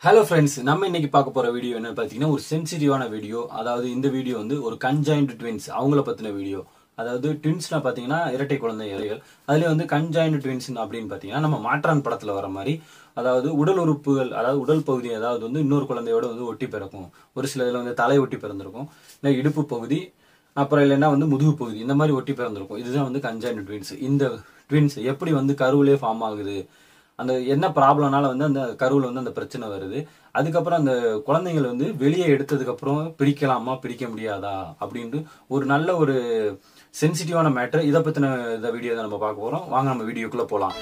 hello friends நம்ம இன்னைக்கு பார்க்க போற வீடியோ என்னன்னு பார்த்தீங்கன்னா ஒரு சென்சிட்டிவான வீடியோ அதாவது இந்த வீடியோ வந்து ஒரு கன்ஜாயின்ட் ட்வின்ஸ் அவங்கள பத்தின வீடியோ அதாவது ட்வின்ஸ்னா பார்த்தீங்கன்னா இரட்டை குழந்தைகள் அதுல வந்து கன்ஜாயின்ட் ட்வின்ஸ் அப்படின்னு பார்த்தீங்கன்னா நம்ம மாற்றான் படத்துல வர மாதிரி அதாவது உடல் உறுப்புகள் அதாவது உடல் பகுதி அதாவது வந்து இன்னொரு குழந்தையோட வந்து ஒட்டி பிறக்கும் ஒரு சில இதுல வந்து தலை ஒட்டி பிறந்திருக்கும் இல்லை இடுப்பு பகுதி அப்புறம் இல்லைன்னா வந்து முதுகு பகுதி இந்த மாதிரி ஒட்டி பிறந்திருக்கும் இதுதான் வந்து கன்ஜாயின்ட் ட்வின்ஸ் இந்த ட்வின்ஸ் எப்படி வந்து கருவிலே ஃபார்ம் ஆகுது அந்த என்ன ப்ராப்ளம்னால வந்து அந்த கருவில் வந்து அந்த பிரச்சனை வருது அதுக்கப்புறம் அந்த குழந்தைங்களை வந்து வெளியே எடுத்ததுக்கு அப்புறம் பிரிக்கலாமா பிரிக்க முடியாதா அப்படின்ட்டு ஒரு நல்ல ஒரு சென்சிட்டிவான மேட்டர் இதை பத்தின இந்த வீடியோ தான் நம்ம பார்க்க போறோம் வாங்க நம்ம வீடியோக்குள்ள போலாம்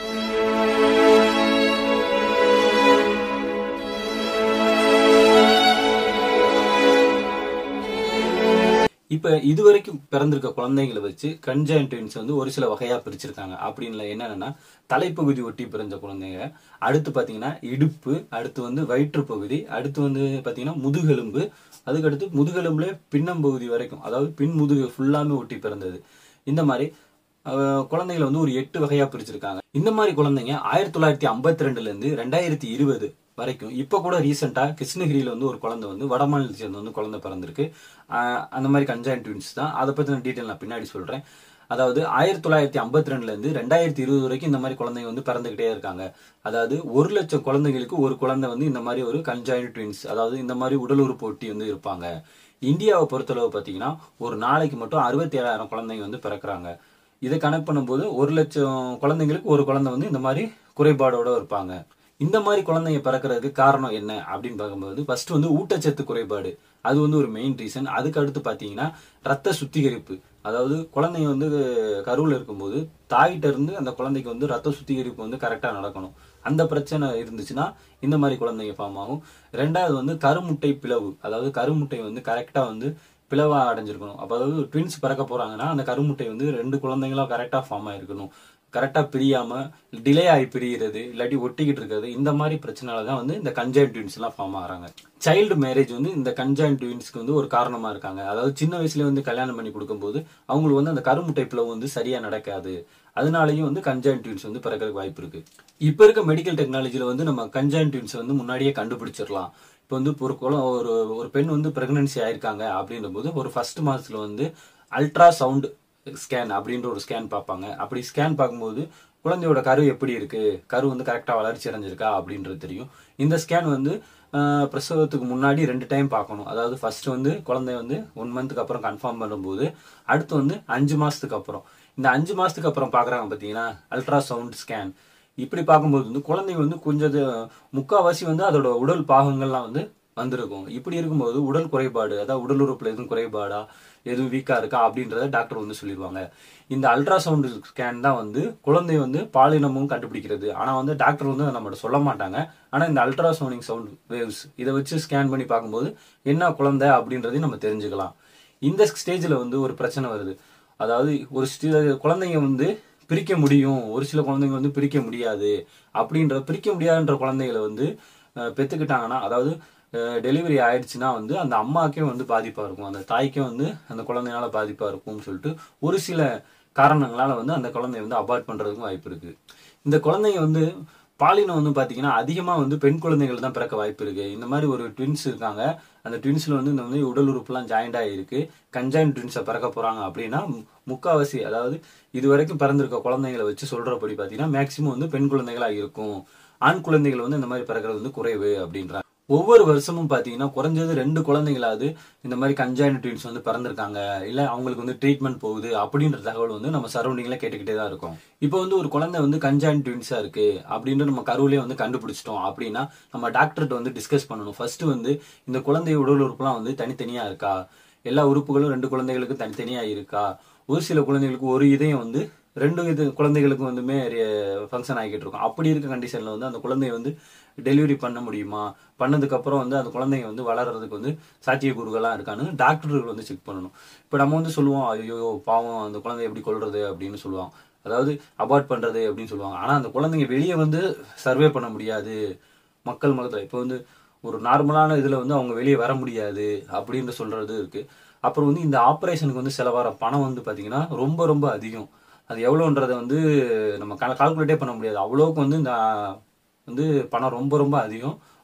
இப்ப இதுவரைக்கும் பிறந்திருக்க குழந்தைங்களை வச்சு கன்ஜாயின் ட்வின்ஸ் வந்து ஒரு சில வகையா பிரிச்சிருக்காங்க அப்படின்னு என்னன்னா தலைப்பகுதி ஒட்டி பிறந்த குழந்தைங்க அடுத்து பாத்தீங்கன்னா இடுப்பு அடுத்து வந்து வயிற்று பகுதி அடுத்து வந்து பாத்தீங்கன்னா முதுகெலும்பு அதுக்கடுத்து முதுகெலும்புல பின்னம்பகுதி வரைக்கும் அதாவது பின் முதுகு ஃபுல்லாமே ஒட்டி பிறந்தது இந்த மாதிரி அஹ், குழந்தைகளை வந்து ஒரு எட்டு வகையா பிரிச்சிருக்காங்க இந்த மாதிரி குழந்தைங்க ஆயிரத்தி தொள்ளாயிரத்தி ஐம்பத்தி ரெண்டுல இருந்து ரெண்டாயிரத்தி இருபது வரைக்கும் இப்ப கூட ரீசெண்டா கிருஷ்ணகிரியில வந்து ஒரு குழந்தை வந்து வடமாநிலத்தை சேர்ந்து வந்து குழந்தை பிறந்திருக்கு ஆஹ் அந்த மாதிரி கன்ஜாயின் ட்வின்ஸ் தான் அதை பத்தின டீட்டெயில் நான் பின்னாடி சொல்றேன் அதாவது ஆயிரத்தி தொள்ளாயிரத்தி ஐம்பத்தி ரெண்டுல இருந்து ரெண்டாயிரத்தி இருபது வரைக்கும் இந்த மாதிரி குழந்தைங்க வந்து பிறந்துகிட்டே இருக்காங்க அதாவது ஒரு லட்சம் குழந்தைங்களுக்கு ஒரு குழந்தை வந்து இந்த மாதிரி ஒரு கன்ஜாயின் ட்வின்ஸ் அதாவது இந்த மாதிரி உடல் உறுப்பு ஒட்டி வந்து இருப்பாங்க இந்தியாவை பொறுத்தளவு பார்த்தீங்கன்னா ஒரு நாளைக்கு மட்டும் அறுபத்தி ஏழாயிரம் குழந்தைங்க வந்து பிறக்கிறாங்க இதை கணக்கு பண்ணும்போது ஒரு லட்சம் குழந்தைங்களுக்கு ஒரு குழந்தை வந்து இந்த மாதிரி குறைபாடோட இருப்பாங்க இந்த மாதிரி குழந்தைங்க பிறக்கிறதுக்கு காரணம் என்ன அப்படின்னு பார்க்கும்போது ஃபர்ஸ்ட் வந்து ஊட்டச்சத்து குறைபாடு அது வந்து ஒரு மெயின் ரீசன் அதுக்கு அடுத்து பார்த்தீங்கன்னா ரத்த சுத்திகரிப்பு அதாவது குழந்தைங்க வந்து கருவில் இருக்கும்போது தாயிட்ட இருந்து அந்த குழந்தைக்கு வந்து ரத்த சுத்திகரிப்பு வந்து கரெக்டாக நடக்கணும் அந்த பிரச்சனை இருந்துச்சுன்னா இந்த மாதிரி குழந்தைங்க ஃபார்ம் ஆகும் ரெண்டாவது வந்து கருமுட்டை பிளவு அதாவது கருமுட்டை வந்து கரெக்டாக வந்து பிளவா அடைஞ்சிருக்கணும் அப்ப அதாவது ட்வின்ஸ் பிறக்க போறாங்கன்னா அந்த கருமுட்டை வந்து ரெண்டு குழந்தைங்களும் கரெக்டா ஃபார்ம் ஆயிருக்கணும் கரெக்டா பிரியாம டிலே ஆகி பிரிகிறது இல்லாட்டி ஒட்டிக்கிட்டு இருக்கிறது இந்த மாதிரி பிரச்சனால தான் வந்து இந்த கன்ஜாயின் ட்வின்ஸ் எல்லாம் ஃபார்ம் ஆகிறாங்க சைல்டு மேரேஜ் வந்து இந்த கன்ஜாயின் ட்வின்ஸ்க்கு வந்து ஒரு காரணமா இருக்காங்க அதாவது சின்ன வயசுல வந்து கல்யாணம் பண்ணி கொடுக்கும்போது அவங்களுக்கு வந்து அந்த கருமுட்டை பிளவு வந்து சரியா நடக்காது அதனாலயும் வந்து கன்ஜாயின் ட்வின்ஸ் வந்து பிறக்கிறதுக்கு வாய்ப்பு இருக்கு இப்ப இருக்க மெடிக்கல் டெக்னாலஜில வந்து நம்ம கன்ஜாயின் ட்வின்ஸ் வந்து முன்னாடியே கண்டுபிடிச்சிடலாம் இப்போ வந்து ஒரு குளம் ஒரு ஒரு பெண் வந்து பிரெக்னன்சி ஆயிருக்காங்க அப்படின்ற போது ஒரு ஃபர்ஸ்ட் மாசத்துல வந்து அல்ட்ரா சவுண்ட் ஸ்கேன் அப்படின்ற ஒரு ஸ்கேன் பார்ப்பாங்க அப்படி ஸ்கேன் பார்க்கும்போது குழந்தையோட கரு எப்படி இருக்கு கரு வந்து கரெக்டா வளர்ச்சி அடைஞ்சிருக்கா அப்படின்றது தெரியும் இந்த ஸ்கேன் வந்து ஆஹ், பிரசவத்துக்கு முன்னாடி ரெண்டு டைம் பார்க்கணும் அதாவது ஃபர்ஸ்ட் வந்து குழந்தை வந்து ஒன் மந்த்துக்கு அப்புறம் கன்ஃபார்ம் பண்ணும்போது அடுத்து வந்து அஞ்சு மாசத்துக்கு அப்புறம் இந்த அஞ்சு மாசத்துக்கு அப்புறம் பாக்குறாங்க பாத்தீங்கன்னா அல்ட்ரா சவுண்ட் ஸ்கேன் இப்படி பார்க்கும்போது வந்து குழந்தைங்க வந்து கொஞ்சம் இது- முக்காவாசி வந்து அதோட உடல் பாகங்கள்லாம் வந்து வந்திருக்கும் இப்படி இருக்கும்போது உடல் குறைபாடு அதாவது உடல் உறுப்புல எதுவும் குறைபாடா எதுவும் வீக்கா இருக்கா அப்படின்றத டாக்டர் வந்து சொல்லிடுவாங்க இந்த அல்ட்ராசவுண்ட் ஸ்கேன் தான் வந்து குழந்தை வந்து பாலினமும் கண்டுபிடிக்கிறது ஆனா வந்து டாக்டர் வந்து அதை நம்மகிட்ட சொல்ல மாட்டாங்க ஆனா இந்த அல்ட்ராசவுண்டிங் சவுண்ட் வேவ்ஸ் இதை வச்சு ஸ்கேன் பண்ணி பார்க்கும்போது என்ன குழந்தை அப்படின்றதையும் நம்ம தெரிஞ்சுக்கலாம் இந்த ஸ்டேஜ்ல வந்து ஒரு பிரச்சனை வருது அதாவது ஒரு ஸ்டே- குழந்தைங்க வந்து பிரிக்க முடியும் ஒரு சில குழந்தைங்க வந்து பிரிக்க முடியாது அப்படின்ற பிரிக்க முடியாதுன்ற குழந்தைகளை வந்து அஹ், பெத்துக்கிட்டாங்கன்னா அதாவது டெலிவரி ஆயிடுச்சுன்னா வந்து அந்த அம்மாக்கே வந்து பாதிப்பா இருக்கும் அந்த தாய்க்கே வந்து அந்த குழந்தைனால பாதிப்பா இருக்கும்னு சொல்லிட்டு ஒரு சில காரணங்களால வந்து அந்த குழந்தைய வந்து அபார்ட் பண்றதுக்கும் வாய்ப்பு இருக்கு இந்த குழந்தைங்க வந்து பாலினம் வந்து பாத்தீங்கன்னா அதிகமா வந்து பெண் குழந்தைகள் தான் பிறக்க வாய்ப்பு இருக்கு இந்த மாதிரி ஒரு ட்வின்ஸ் இருக்காங்க அந்த ட்வின்ஸ்ல வந்து இந்த வந்து உடல் உறுப்புலாம் ஜாயிண்ட் ஆகிருக்கு கன்ஜாயின் ட்வின்ஸை பிறக்க போறாங்க அப்படின்னா மு- முக்காவாசி அதாவது இது வரைக்கும் பிறந்திருக்க குழந்தைகளை வச்சு சொல்றபடி பாத்தீங்கன்னா மேக்சிமம் வந்து பெண் குழந்தைகளா இருக்கும் ஆண் குழந்தைகள் வந்து இந்த மாதிரி பிறக்கிறது வந்து குறைவு அப்படின்றாங்க ஒவ்வொரு வருஷமும் பாத்தீங்கன்னா குறைஞ்சது ரெண்டு குழந்தைங்களாவது இந்த மாதிரி கஞ்சாயின் ட்வின்ஸ் வந்து பிறந்திருக்காங்க இல்ல அவங்களுக்கு வந்து ட்ரீட்மெண்ட் போகுது அப்படின்ற தகவல் வந்து நம்ம சரௌண்டிங்ல கேட்டுக்கிட்டே தான் இருக்கும் இப்போ வந்து ஒரு குழந்தை வந்து கஞ்சாயின் ட்வின்ஸா இருக்கு அப்படின்னு நம்ம கருவிலே வந்து கண்டுபிடிச்சிட்டோம் அப்படின்னா நம்ம டாக்டர்கிட்ட வந்து டிஸ்கஸ் பண்ணணும் ஃபர்ஸ்ட் வந்து இந்த குழந்தை உடல் உறுப்புலாம் வந்து தனித்தனியா இருக்கா எல்லா உறுப்புகளும் ரெண்டு குழந்தைகளுக்கு தனித்தனியா இருக்கா ஒரு சில குழந்தைகளுக்கு ஒரு இதயம் வந்து ரெண்டு இது குழந்தைகளுக்கு வந்துமே ஃபங்க்ஷன் ஆகிக்கிட்டு இருக்கும் அப்படி இருக்க கண்டிஷன்ல வந்து அந்த குழந்தைய வந்து டெலிவரி பண்ண முடியுமா பண்ணதுக்கு அப்புறம் வந்து அந்த குழந்தைங்க வந்து வளர்றதுக்கு வந்து சாத்தியக்கூறுகள்லாம் இருக்கான்னு டாக்டர்கள் வந்து செக் பண்ணணும் இப்போ நம்ம வந்து சொல்லுவோம் ஐயோ பாவம் அந்த குழந்தைய எப்படி கொல்றது அப்படின்னு சொல்லுவாங்க அதாவது அபார்ட் பண்றது அப்படின்னு சொல்லுவாங்க ஆனா அந்த குழந்தைங்க வெளியே வந்து சர்வே பண்ண முடியாது மக்கள் மகத்துல இப்போ வந்து ஒரு நார்மலான இதுல வந்து அவங்க வெளியே வர முடியாது அப்படின்னு சொல்றது இருக்கு அப்புறம் வந்து இந்த ஆபரேஷனுக்கு வந்து செலவாகிற பணம் வந்து பாத்தீங்கன்னா ரொம்ப ரொம்ப அதிகம் அது எவ்வளோன்றதை வந்து நம்ம கால்குலேட்டே பண்ண முடியாது அவ்வளோக்கு வந்து இந்த வந்து பணம் ரொம்ப ரொம்ப அதிகம்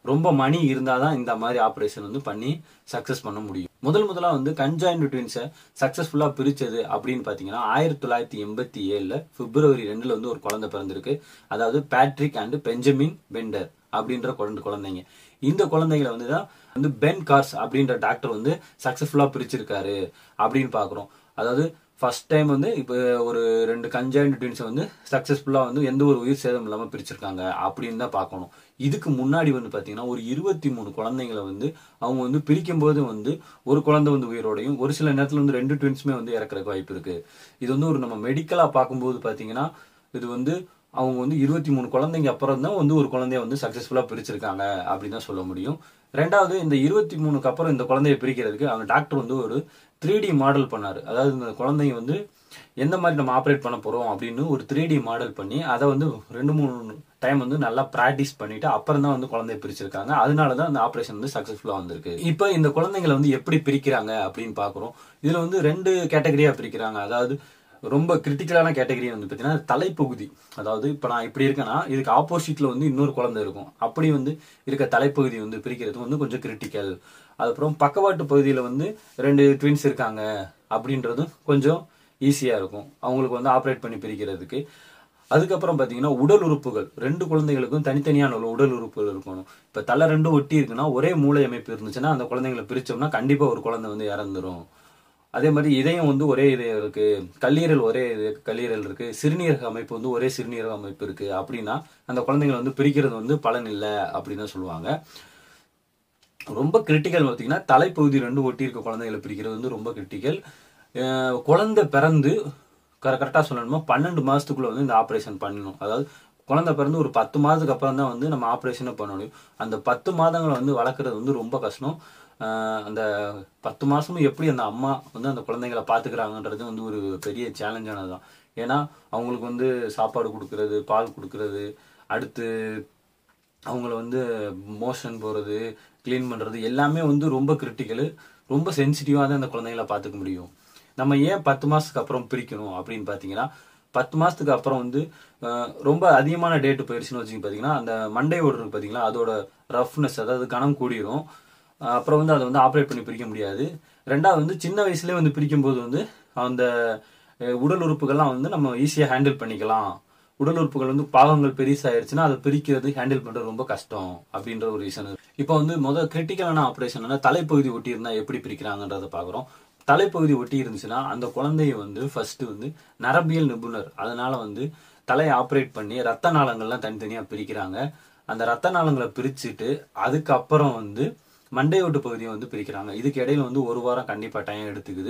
ரொம்ப மணி இருந்தால் தான் இந்த மாதிரி ஆப்ரேஷன் வந்து பண்ணி சக்ஸஸ் பண்ண முடியும் முதல் முதலா வந்து கன்ஜாயின்ட் ட்வின்ஸை சக்ஸஸ்ஃபுல்லாக பிரிச்சது அப்படின்னு பார்த்தீங்கன்னா ஆயிரத்தி தொள்ளாயிரத்தி எண்பத்தி ஏழில் பிப்ரவரி ரெண்டில் வந்து ஒரு குழந்தை பிறந்திருக்கு அதாவது பேட்ரிக் அண்ட் பெஞ்சமின் பெண்டர் அப்படின்ற குழந்தை குழந்தைங்க இந்த குழந்தைகளை வந்து தான் வந்து பென் கார்ஸ் அப்படின்ற டாக்டர் வந்து சக்ஸஸ்ஃபுல்லாக பிரிச்சிருக்காரு அப்படின்னு பார்க்குறோம் அதாவது ஃபர்ஸ்ட் டைம் வந்து இப்போ ஒரு ரெண்டு கஞ்சாயிண்ட் ட்வின்ஸை வந்து சக்ஸஸ்ஃபுல்லாக வந்து எந்த ஒரு உயிர் சேதம் இல்லாமல் பிரிச்சிருக்காங்க அப்படின்னு தான் பார்க்கணும் இதுக்கு முன்னாடி வந்து பார்த்தீங்கன்னா ஒரு இருபத்தி மூணு குழந்தைங்களை வந்து அவங்க வந்து பிரிக்கும் போது வந்து ஒரு குழந்தை வந்து உயிரோடையும் ஒரு சில நேரத்தில் வந்து ரெண்டு ட்வின்ஸுமே வந்து இறக்குறக்கு வாய்ப்பு இருக்கு இது வந்து ஒரு நம்ம மெடிக்கலாக பார்க்கும்போது பார்த்தீங்கன்னா இது வந்து அவங்க வந்து இருபத்தி மூணு குழந்தைங்க அப்புறம் தான் வந்து ஒரு குழந்தைய வந்து சக்ஸஸ்ஃபுல்லாக பிரிச்சிருக்காங்க அப்படின்னு தான் சொல்ல முடியும் ரெண்டாவது இந்த இருபத்தி மூணுக்கு அப்புறம் இந்த குழந்தைய பிரிக்கிறதுக்கு அவங்க டாக்டர் வந்து ஒரு த்ரீ டி மாடல் பண்ணாரு அதாவது இந்த குழந்தைங்க வந்து எந்த மாதிரி நம்ம ஆப்ரேட் பண்ண போறோம் அப்படின்னு ஒரு த்ரீ டி மாடல் பண்ணி அதை வந்து ரெண்டு மூணு டைம் வந்து நல்லா ப்ராக்டிஸ் பண்ணிட்டு அப்புறம் தான் வந்து குழந்தைய பிரிச்சிருக்காங்க அதனால தான் அந்த ஆப்ரேஷன் வந்து சக்ஸஸ்ஃபுல்லாக வந்திருக்கு இப்போ இந்த குழந்தைங்களை வந்து எப்படி பிரிக்கிறாங்க அப்படின்னு பார்க்குறோம் இதுல வந்து ரெண்டு கேட்டகரியா பிரிக்கிறாங்க அதாவது ரொம்ப கிரிட்டிக்கலான கேட்டகரி வந்து பார்த்தீங்கன்னா தலைப்பகுதி அதாவது இப்போ நான் இப்படி இருக்கேன்னா இதுக்கு ஆப்போசிட்ல வந்து இன்னொரு குழந்தை இருக்கும் அப்படி வந்து இருக்க தலைப்பகுதி வந்து பிரிக்கிறது வந்து கொஞ்சம் கிரிட்டிக்கல் அதுக்கப்புறம் பக்கவாட்டு பகுதியில் வந்து ரெண்டு ட்வின்ஸ் இருக்காங்க அப்படின்றதும் கொஞ்சம் ஈஸியாக இருக்கும் அவங்களுக்கு வந்து ஆப்ரேட் பண்ணி பிரிக்கிறதுக்கு அதுக்கப்புறம் பார்த்தீங்கன்னா உடல் உறுப்புகள் ரெண்டு குழந்தைகளுக்கும் தனித்தனியான உள்ள உடல் உறுப்புகள் இருக்கணும் இப்போ தலை ரெண்டும் ஒட்டி இருக்குன்னா ஒரே மூளை அமைப்பு இருந்துச்சுன்னா அந்த குழந்தைங்களை பிரிச்சோம்னா கண்டிப்பாக ஒரு குழந்தை வந்து இறந்துரும் அதே மாதிரி இதயம் வந்து ஒரே இதயம் இருக்கு கல்லீரல் ஒரே இது கல்லீரல் இருக்கு சிறுநீரக அமைப்பு வந்து ஒரே சிறுநீரக அமைப்பு இருக்கு அப்படின்னா அந்த குழந்தைங்களை வந்து பிரிக்கிறது வந்து பலன் இல்லை அப்படின்னு தான் சொல்லுவாங்க ரொம்ப கிரிட்டிக்கல் பார்த்தீங்கன்னா தலைப்பகுதி ரெண்டு ஒட்டி இருக்க குழந்தைகளை பிரிக்கிறது வந்து ரொம்ப கிரிட்டிக்கல் குழந்தை பிறந்து கரெக்டாக சொல்லணுமா பன்னெண்டு மாசத்துக்குள்ள வந்து இந்த ஆப்ரேஷன் பண்ணணும் அதாவது குழந்தை பிறந்து ஒரு பத்து மாதத்துக்கு அப்புறம் தான் வந்து நம்ம ஆப்ரேஷனை பண்ண முடியும் அந்த பத்து மாதங்களை வந்து வளர்க்குறது வந்து ரொம்ப கஷ்டம் ஆஹ் அந்த பத்து மாசமும் எப்படி அந்த அம்மா வந்து அந்த குழந்தைங்களை பாத்துக்கிறாங்கன்றது வந்து ஒரு பெரிய சேலஞ்சானது தான் ஏன்னா அவங்களுக்கு வந்து சாப்பாடு கொடுக்கறது பால் கொடுக்கறது அடுத்து அவங்கள வந்து மோஷன் போறது க்ளீன் பண்றது எல்லாமே வந்து ரொம்ப கிரிட்டிக்கலு ரொம்ப சென்சிட்டிவாக தான் அந்த குழந்தைங்களை பார்த்துக்க முடியும் நம்ம ஏன் பத்து மாசத்துக்கு அப்புறம் பிரிக்கணும் அப்படின்னு பார்த்தீங்கன்னா பத்து மாசத்துக்கு அப்புறம் வந்து அஹ், ரொம்ப அதிகமான டேட் போயிடுச்சுன்னு வச்சுங்க பார்த்தீங்கன்னா அந்த மண்டை ஓடு இருக்கு பார்த்தீங்களா அதோட ரஃப்னஸ் அதாவது கணம் கூடிரும் அஹ், அப்புறம் வந்து அதை வந்து ஆப்ரேட் பண்ணி பிரிக்க முடியாது ரெண்டாவது வந்து சின்ன வயசுலேயே வந்து பிரிக்கும் போது வந்து அந்த அஹ், உடல் உறுப்புகள்லாம் வந்து நம்ம ஈஸியாக ஹேண்டில் பண்ணிக்கலாம் உடல் உறுப்புகள் வந்து பாகங்கள் பெருசாயிருச்சுன்னா அதை பிரிக்கிறது ஹேண்டில் பண்றது ரொம்ப கஷ்டம் அப்படின்ற ஒரு ரீசன் இப்போ வந்து முதல் கிரிட்டிக்கலான ஆப்ரேஷன் தலைப்பகுதி ஒட்டி இருந்தா எப்படி பிரிக்கிறாங்கன்றத பாக்குறோம் தலைப்பகுதி ஒட்டி இருந்துச்சுன்னா அந்த குழந்தைய வந்து ஃபர்ஸ்ட் வந்து நரம்பியல் நிபுணர் அதனால வந்து தலையை ஆப்ரேட் பண்ணி ரத்த நாளங்கள்லாம் தனித்தனியா பிரிக்கிறாங்க அந்த ரத்த நாளங்களை பிரிச்சுட்டு அதுக்கப்புறம் வந்து மண்டையோட்டு பகுதியை வந்து பிரிக்கிறாங்க இதுக்கு இடையில வந்து ஒரு வாரம் கண்டிப்பா டைம் எடுத்துக்குது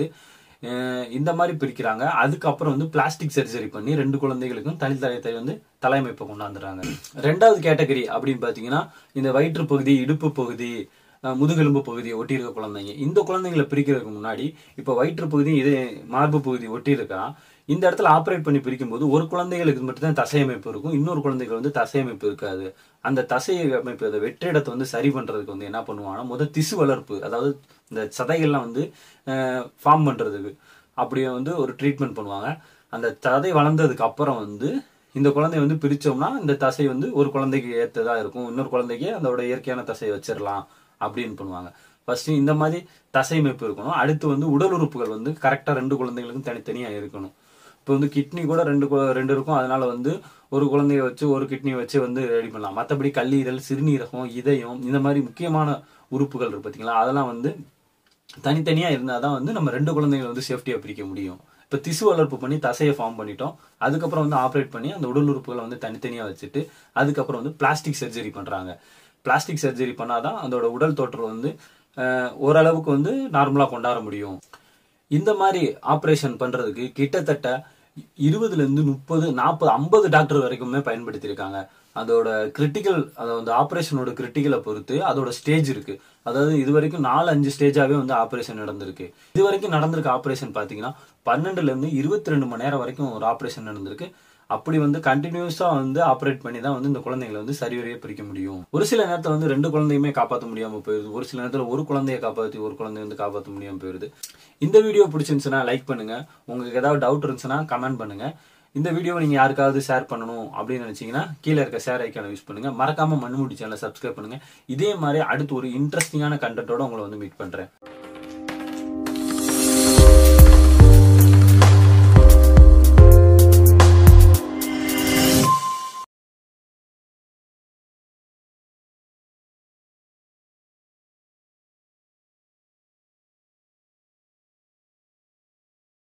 அஹ் இந்த மாதிரி பிரிக்கிறாங்க அதுக்கப்புறம் வந்து பிளாஸ்டிக் சர்ஜரி பண்ணி ரெண்டு குழந்தைகளுக்கும் தனித்தலையத்தை வந்து தலைமைப்பை கொண்டாந்துறாங்க ரெண்டாவது கேட்டகரி அப்படின்னு பாத்தீங்கன்னா இந்த வயிற்று பகுதி இடுப்பு பகுதி அஹ் முதுகெலும்பு பகுதியை ஒட்டி இருக்க குழந்தைங்க இந்த குழந்தைங்களை பிரிக்கிறதுக்கு முன்னாடி இப்போ வயிற்று பகுதி இது மார்பு பகுதி ஒட்டி இருக்கான் இந்த இடத்துல ஆப்ரேட் பண்ணி பிரிக்கும் போது ஒரு குழந்தைகளுக்கு மட்டும் தான் தசை அமைப்பு இருக்கும் இன்னொரு குழந்தைகள் வந்து தசை அமைப்பு இருக்காது அந்த தசை அமைப்பு அந்த வெற்றிடத்தை வந்து சரி பண்றதுக்கு வந்து என்ன பண்ணுவாங்கன்னா முதல் திசு வளர்ப்பு அதாவது இந்த சதைகள்லாம் வந்து ஃபார்ம் பண்றதுக்கு அப்படியே வந்து ஒரு ட்ரீட்மெண்ட் பண்ணுவாங்க அந்த சதை வளர்ந்ததுக்கு அப்புறம் வந்து இந்த குழந்தைய வந்து பிரிச்சோம்னா இந்த தசை வந்து ஒரு குழந்தைக்கு ஏத்ததா இருக்கும் இன்னொரு குழந்தைக்கு அதோட இயற்கையான தசையை வச்சிடலாம் அப்படின்னு பண்ணுவாங்க ஃபர்ஸ்ட் இந்த மாதிரி தசை அமைப்பு இருக்கணும் அடுத்து வந்து உடல் உறுப்புகள் வந்து கரெக்டா ரெண்டு குழந்தைகளுக்கும் தனித்தனியா இருக்கணும் இப்போ வந்து கிட்னி கூட ரெண்டு கு- ரெண்டு இருக்கும் அதனால வந்து ஒரு குழந்தைய வச்சு ஒரு கிட்னி வச்சு வந்து ரெடி பண்ணலாம் மற்றபடி கல்லீரல் சிறுநீரகம் இதயம் இந்த மாதிரி முக்கியமான உறுப்புகள் இருக்கு பார்த்தீங்களா அதெல்லாம் வந்து தனித்தனியா இருந்தாதான் வந்து நம்ம ரெண்டு குழந்தைகளை வந்து சேஃப்டியா பிரிக்க முடியும் இப்ப திசு வளர்ப்பு பண்ணி தசையை ஃபார்ம் பண்ணிட்டோம் அதுக்கப்புறம் வந்து ஆப்ரேட் பண்ணி அந்த உடல் உறுப்புகளை வந்து தனித்தனியா வச்சுட்டு அதுக்கப்புறம் வந்து பிளாஸ்டிக் சர்ஜரி பண்றாங்க பிளாஸ்டிக் சர்ஜரி பண்ணாதான் அதோட உடல் தோற்றம் வந்து அஹ், ஓரளவுக்கு வந்து நார்மலா கொண்டாட முடியும் இந்த மாதிரி ஆபரேஷன் பண்றதுக்கு கிட்டத்தட்ட இருபதுல இருந்து முப்பது நாற்பது ஐம்பது டாக்டர் வரைக்குமே பயன்படுத்தியிருக்காங்க அதோட கிரிட்டிக்கல் அதாவது ஆபரேஷனோட கிரிட்டிக்கலை பொறுத்து அதோட ஸ்டேஜ் இருக்கு அதாவது இது வரைக்கும் நாலு அஞ்சு ஸ்டேஜாவே வந்து ஆபரேஷன் நடந்திருக்கு இது வரைக்கும் நடந்திருக்க ஆபரேஷன் பாத்தீங்கன்னா பன்னெண்டுல இருந்து இருபத்தி ரெண்டு மணி நேரம் வரைக்கும் ஒரு ஆபரேஷன் நடந்திருக்கு அப்படி வந்து கண்டினியூஸா வந்து ஆப்ரேட் பண்ணி தான் வந்து இந்த குழந்தைங்களை வந்து சரிவரையே பிரிக்க முடியும் ஒரு சில நேரத்துல வந்து ரெண்டு குழந்தையுமே காப்பாற்ற முடியாம போயிருது ஒரு சில நேரத்துல ஒரு குழந்தைய காப்பாத்தி ஒரு குழந்தைய வந்து காப்பாற்ற முடியாம போயிருது இந்த வீடியோ பிடிச்சிருந்துச்சுன்னா லைக் பண்ணுங்க உங்களுக்கு ஏதாவது டவுட் இருந்துச்சுன்னா கமெண்ட் பண்ணுங்க இந்த வீடியோவை நீங்க யாருக்காவது ஷேர் பண்ணணும் அப்படின்னு நினைச்சீங்கன்னா கீழே இருக்க ஷேர் ஐக்கான யூஸ் பண்ணுங்க மறக்காம மண்ணுமுடி சேனலை சப்ஸ்கிரைப் பண்ணுங்க இதே மாதிரி அடுத்து ஒரு இன்ட்ரெஸ்டிங்கான கண்டென்ட்டோட உங்களை வந்து மீட் பண்றேன்